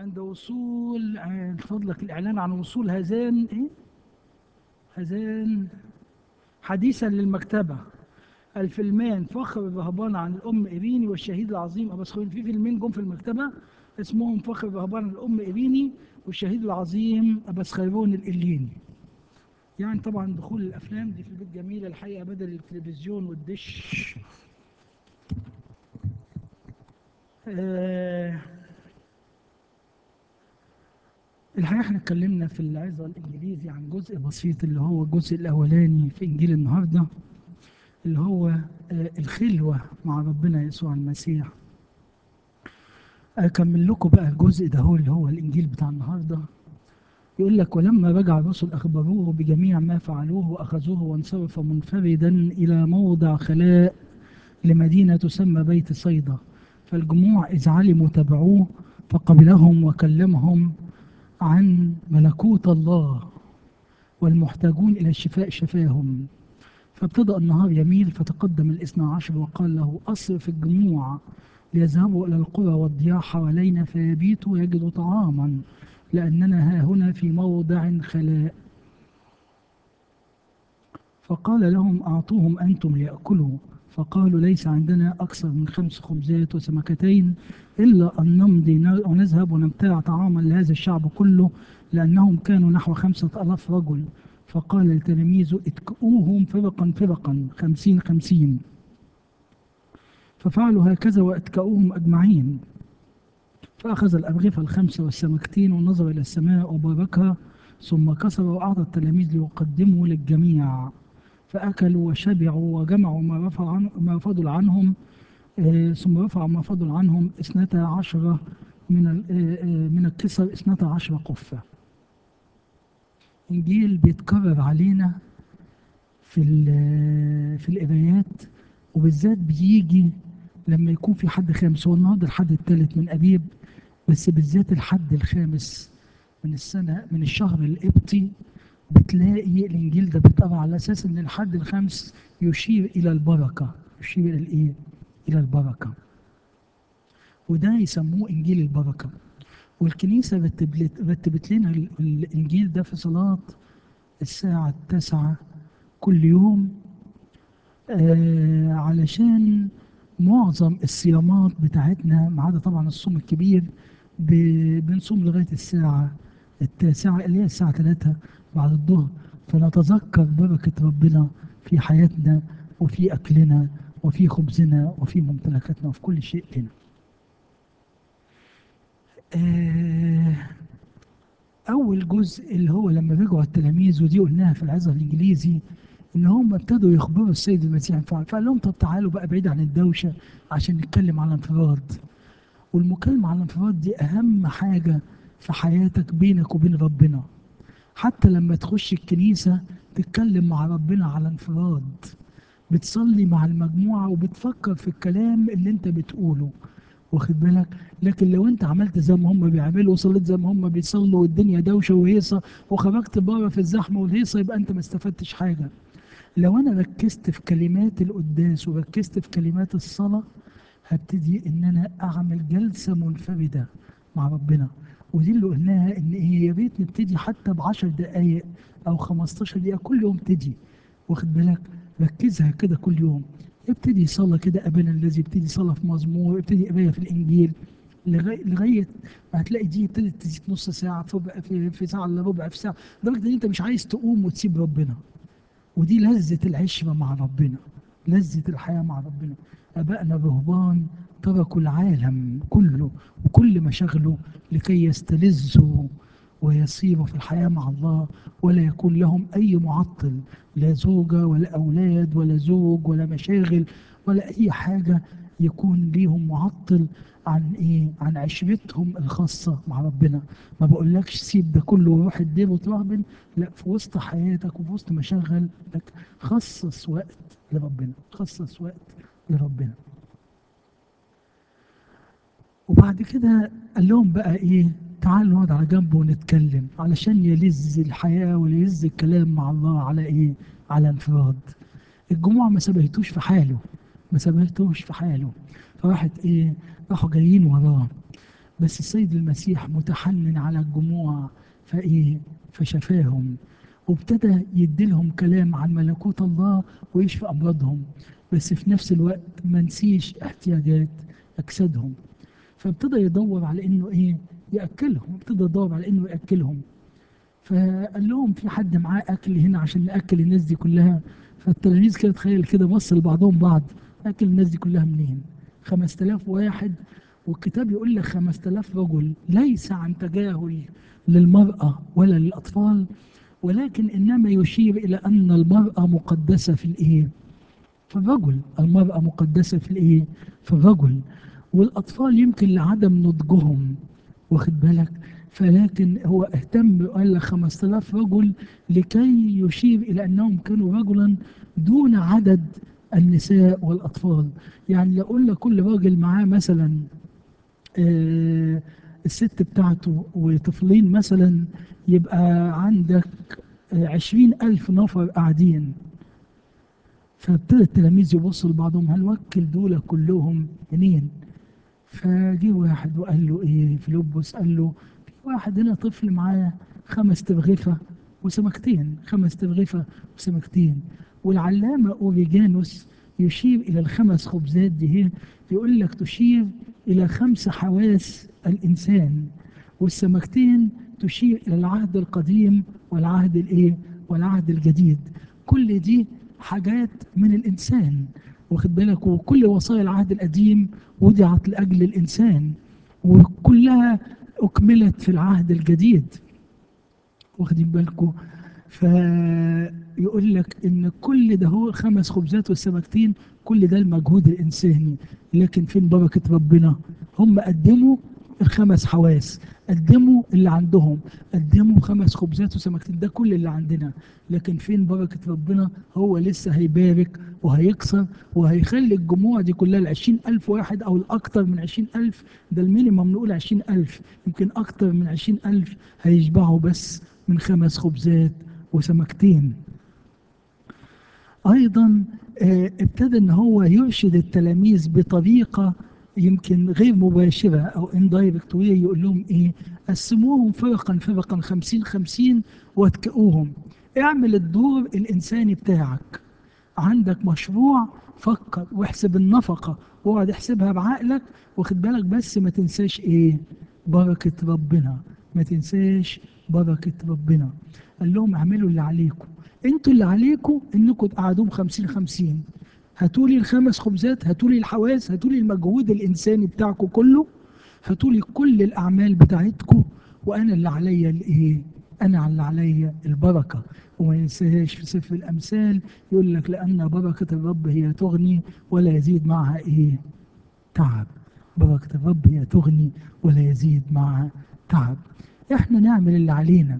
عند وصول عند فضلك الإعلان عن وصول هذان إيه؟ هذان حديثا للمكتبة الفيلمان فخر الرهبان عن الأم إيريني والشهيد العظيم أبا سخوين في فيلمين جم في المكتبة اسمهم فخر الرهبان عن الأم إيريني والشهيد العظيم أبا سخيرون الإليني يعني طبعا دخول الأفلام دي في البيت جميلة الحقيقة بدل التلفزيون والدش آه الحقيقة احنا اتكلمنا في العظة الإنجليزي عن جزء بسيط اللي هو الجزء الأولاني في إنجيل النهاردة اللي هو آه الخلوة مع ربنا يسوع المسيح أكمل لكم بقى الجزء ده هو اللي هو الإنجيل بتاع النهاردة يقول لك ولما رجع الرسل أخبروه بجميع ما فعلوه وأخذوه وانصرف منفردا إلى موضع خلاء لمدينة تسمى بيت صيدا فالجموع إذ علموا تبعوه فقبلهم وكلمهم عن ملكوت الله والمحتاجون إلى الشفاء شفاهم فابتدأ النهار يميل فتقدم الاثنى عشر وقال له أصرف الجموع ليذهبوا إلى القرى والضياع حوالينا فيبيتوا يجدوا طعاما لأننا ها هنا في موضع خلاء فقال لهم أعطوهم أنتم ليأكلوا فقالوا ليس عندنا أكثر من خمس خبزات وسمكتين إلا أن نمضي ونذهب ونبتاع طعاما لهذا الشعب كله لأنهم كانوا نحو خمسة ألاف رجل فقال لتلاميذه اتكؤوهم فرقا فرقا خمسين خمسين ففعلوا هكذا واتكأوهم أجمعين فأخذ الأرغفة الخمسة والسمكتين ونظر إلى السماء وباركها ثم كسر وأعطى التلاميذ ليقدموا للجميع فأكلوا وشبعوا وجمعوا ما رفع عن ما فضل عنهم آه ثم رفع ما فضل عنهم اثنتا عشرة من آه من الكسر اثنتا عشرة قفة إنجيل بيتكرر علينا في في القرايات وبالذات بيجي لما يكون في حد خامس هو النهارده الحد الثالث من أبيب بس بالذات الحد الخامس من السنة من الشهر القبطي بتلاقي الانجيل ده بيتقرا على اساس ان الحد الخامس يشير الى البركه يشير الى الايه الى البركه وده يسموه انجيل البركه والكنيسه رتبت رتبت لنا الانجيل ده في صلاه الساعه التاسعه كل يوم آه علشان معظم الصيامات بتاعتنا ما عدا طبعا الصوم الكبير بنصوم لغايه الساعه التاسعه اللي هي الساعه 3 بعد الظهر فنتذكر بركة ربنا في حياتنا وفي أكلنا وفي خبزنا وفي ممتلكاتنا وفي كل شيء لنا أول جزء اللي هو لما رجعوا التلاميذ ودي قلناها في العظة الإنجليزي إن هم ابتدوا يخبروا السيد المسيح فعل فقال لهم طب تعالوا بقى بعيد عن الدوشة عشان نتكلم على انفراد والمكالمة على الانفراد دي أهم حاجة في حياتك بينك وبين ربنا حتى لما تخش الكنيسة تتكلم مع ربنا على انفراد بتصلي مع المجموعة وبتفكر في الكلام اللي انت بتقوله واخد بالك لكن لو انت عملت زي ما هم بيعملوا وصليت زي ما هم بيصلوا والدنيا دوشة وهيصة وخرجت بره في الزحمة والهيصة يبقى انت ما استفدتش حاجة لو انا ركزت في كلمات القداس وركزت في كلمات الصلاة هبتدي ان انا اعمل جلسة منفردة مع ربنا ودي اللي قلناها ان ايه يا ريت نبتدي حتى ب 10 دقائق او 15 دقيقه كل يوم تدي واخد بالك ركزها كده كل يوم ابتدي صلاه كده ابانا الذي ابتدي صلاه في مزمور ابتدي قرايه في الانجيل لغايه لغايه ما هتلاقي دي ابتدت تزيد نص ساعه في ربع في, في ساعه الا ربع في ساعه لدرجه ان انت مش عايز تقوم وتسيب ربنا ودي لذه العشره مع ربنا لذه الحياه مع ربنا ابائنا الرهبان تركوا العالم كله وكل مشاغله لكي يستلذوا ويسيروا في الحياة مع الله ولا يكون لهم أي معطل لا زوجة ولا أولاد ولا زوج ولا مشاغل ولا أي حاجة يكون ليهم معطل عن إيه؟ عن عشرتهم الخاصة مع ربنا ما بقولكش سيب ده كله وروح الدير وترهبن لا في وسط حياتك وفي وسط مشاغلك خصص وقت لربنا خصص وقت لربنا وبعد كده قال لهم بقى ايه تعالوا نقعد على جنب ونتكلم علشان يلذ الحياة ويلذ الكلام مع الله على ايه على انفراد الجموع ما سبهتوش في حاله ما سبهتوش في حاله فراحت ايه راحوا جايين وراه بس السيد المسيح متحنن على الجموع فايه فشفاهم وابتدى يديلهم كلام عن ملكوت الله ويشفي امراضهم بس في نفس الوقت ما نسيش احتياجات اجسادهم فابتدى يدور على انه ايه ياكلهم ابتدى يدور على انه ياكلهم فقال لهم في حد معاه اكل هنا عشان ناكل الناس دي كلها فالتلاميذ كده تخيل كده بص لبعضهم بعض اكل الناس دي كلها منين 5000 واحد والكتاب يقول لك 5000 رجل ليس عن تجاهل للمرأة ولا للأطفال ولكن إنما يشير إلى أن المرأة مقدسة في الإيه؟ في الرجل المرأة مقدسة في الإيه؟ في الرجل والأطفال يمكن لعدم نضجهم واخد بالك فلكن هو اهتم قال لك 5000 رجل لكي يشير إلى أنهم كانوا رجلا دون عدد النساء والأطفال يعني لو قلنا كل راجل معاه مثلا آه، الست بتاعته وطفلين مثلا يبقى عندك آه، عشرين ألف نفر قاعدين فابتدى التلاميذ يبصوا لبعضهم هل وكل دول كلهم منين فجي واحد وقال له ايه فيلبس قال له في واحد هنا طفل معاه خمس ترغفة وسمكتين خمس ترغفة وسمكتين والعلامة أوريجانوس يشير إلى الخمس خبزات دي هي يقول لك تشير إلى خمس حواس الإنسان والسمكتين تشير إلى العهد القديم والعهد الإيه والعهد الجديد كل دي حاجات من الإنسان واخد بالك وكل وصايا العهد القديم وضعت لأجل الإنسان وكلها أكملت في العهد الجديد واخدين بالكم فيقول لك ان كل ده هو الخمس خبزات والسمكتين كل ده المجهود الانساني لكن فين بركه ربنا هم قدموا الخمس حواس قدموا اللي عندهم قدموا خمس خبزات وسمكتين ده كل اللي عندنا لكن فين بركة ربنا هو لسه هيبارك وهيكسر وهيخلي الجموع دي كلها العشرين ألف واحد أو الأكثر من عشرين ألف ده المينيمم نقول عشرين ألف يمكن أكثر من عشرين ألف هيشبعوا بس من خمس خبزات وسمكتين ايضا آه، ابتدى ان هو يرشد التلاميذ بطريقه يمكن غير مباشره او اندايركت يقول لهم ايه قسموهم فرقا فرقا خمسين خمسين واتكئوهم اعمل الدور الانساني بتاعك عندك مشروع فكر واحسب النفقه واقعد احسبها بعقلك واخد بالك بس ما تنساش ايه بركه ربنا ما تنساش بركه ربنا قال لهم اعملوا اللي عليكم انتوا اللي عليكم انكم تقعدوهم 50 50 هاتوا لي الخمس خبزات هاتوا لي الحواس هاتوا لي المجهود الانساني بتاعكم كله هاتوا لي كل الاعمال بتاعتكم وانا اللي عليا الايه انا اللي عليا البركه وما ينساش في سفر الامثال يقول لك لان بركه الرب هي تغني ولا يزيد معها ايه تعب بركه الرب هي تغني ولا يزيد معها تعب احنا نعمل اللي علينا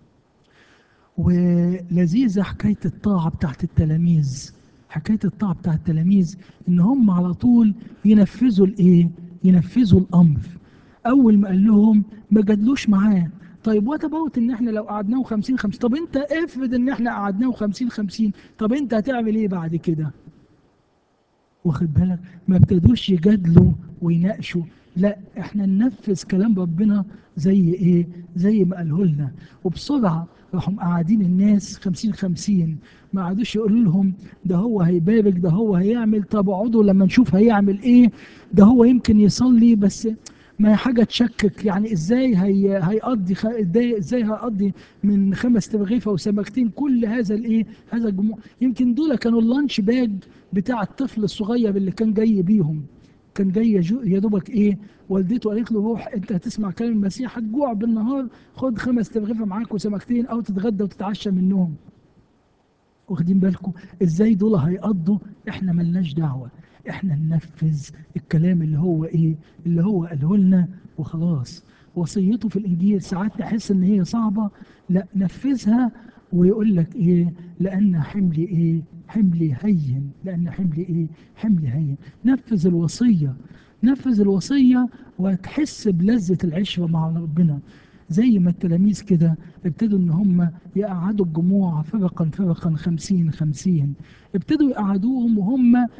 ولذيذة حكاية الطاعة بتاعت التلاميذ حكاية الطاعة بتاعت التلاميذ إن هم على طول ينفذوا الإيه؟ ينفذوا الأمر أول ما قال لهم ما جادلوش معاه طيب وات اباوت ان احنا لو قعدناه 50 50 طب انت افرض ان احنا قعدناه 50 50 طب انت هتعمل ايه بعد كده؟ واخد بالك ما ابتدوش يجادلوا ويناقشوا لا احنا ننفذ كلام ربنا زي ايه زي ما قاله لنا وبسرعه راحوا قاعدين الناس خمسين خمسين ما قعدوش يقولوا لهم ده هو هيبارك ده هو هيعمل طب اقعدوا لما نشوف هيعمل ايه ده هو يمكن يصلي بس ما هي حاجه تشكك يعني ازاي هي هيقضي خ... ازاي ازاي هيقضي من خمس ترغيفه وسمكتين كل هذا الايه هذا الجموع يمكن دول كانوا اللانش باج بتاع الطفل الصغير اللي كان جاي بيهم كان جاي يجو- يا دوبك ايه والدته قالت له روح انت هتسمع كلام المسيح هتجوع بالنهار خد خمس ترغيفه معاك وسمكتين او تتغدى وتتعشى منهم واخدين بالكم ازاي دول هيقضوا احنا ملناش دعوه احنا ننفذ الكلام اللي هو ايه اللي هو قاله لنا وخلاص وصيته في الانجيل ساعات نحس ان هي صعبه لا نفذها ويقول لك ايه لان حملي ايه حملي هين لان حملي ايه حملي هين نفذ الوصيه نفذ الوصيه وهتحس بلذه العشره مع ربنا زي ما التلاميذ كده ابتدوا ان هم يقعدوا الجموع فرقا فرقا خمسين خمسين ابتدوا يقعدوهم وهم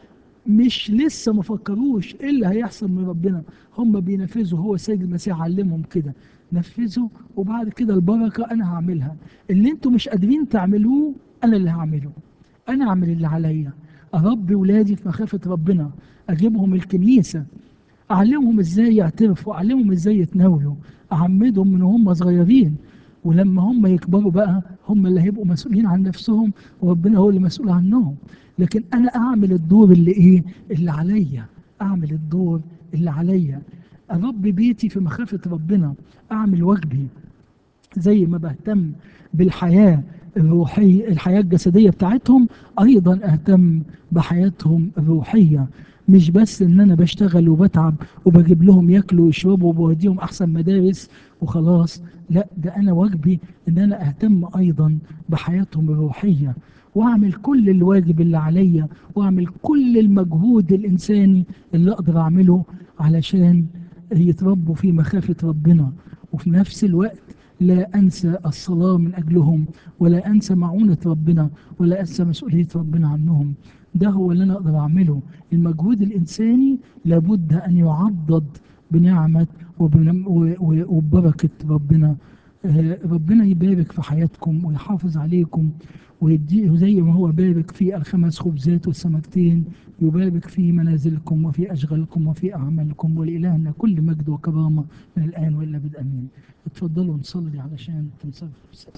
مش لسه ما فكروش ايه اللي هيحصل من ربنا هم بينفذوا هو السيد المسيح علمهم كده نفذوا وبعد كده البركه انا هعملها اللي انتوا مش قادرين تعملوه انا اللي هعمله انا اعمل اللي عليا اربي ولادي في مخافه ربنا اجيبهم الكنيسه اعلمهم ازاي يعترفوا اعلمهم ازاي يتناولوا اعمدهم من هم صغيرين ولما هم يكبروا بقى هم اللي هيبقوا مسؤولين عن نفسهم وربنا هو اللي مسؤول عنهم لكن انا اعمل الدور اللي ايه اللي عليا اعمل الدور اللي عليا اربي بيتي في مخافه ربنا اعمل واجبي زي ما بهتم بالحياه الروحيه الحياه الجسديه بتاعتهم ايضا اهتم بحياتهم الروحيه مش بس ان انا بشتغل وبتعب وبجيب لهم ياكلوا ويشربوا وبوديهم احسن مدارس وخلاص لا ده انا واجبي ان انا اهتم ايضا بحياتهم الروحيه واعمل كل الواجب اللي عليا واعمل كل المجهود الانساني اللي اقدر اعمله علشان يتربوا في مخافه ربنا وفي نفس الوقت لا انسى الصلاه من اجلهم ولا انسى معونه ربنا ولا انسى مسؤوليه ربنا عنهم ده هو اللي انا اقدر اعمله المجهود الانساني لابد ان يعضد بنعمه وبن- و- و- وببركه ربنا آه، ربنا يبارك في حياتكم ويحافظ عليكم ويدي زي ما هو بارك في الخمس خبزات والسمكتين يبارك في منازلكم وفي اشغالكم وفي اعمالكم ولالهنا كل مجد وكرامه من الان والى بدء امين اتفضلوا نصلي علشان تنصرف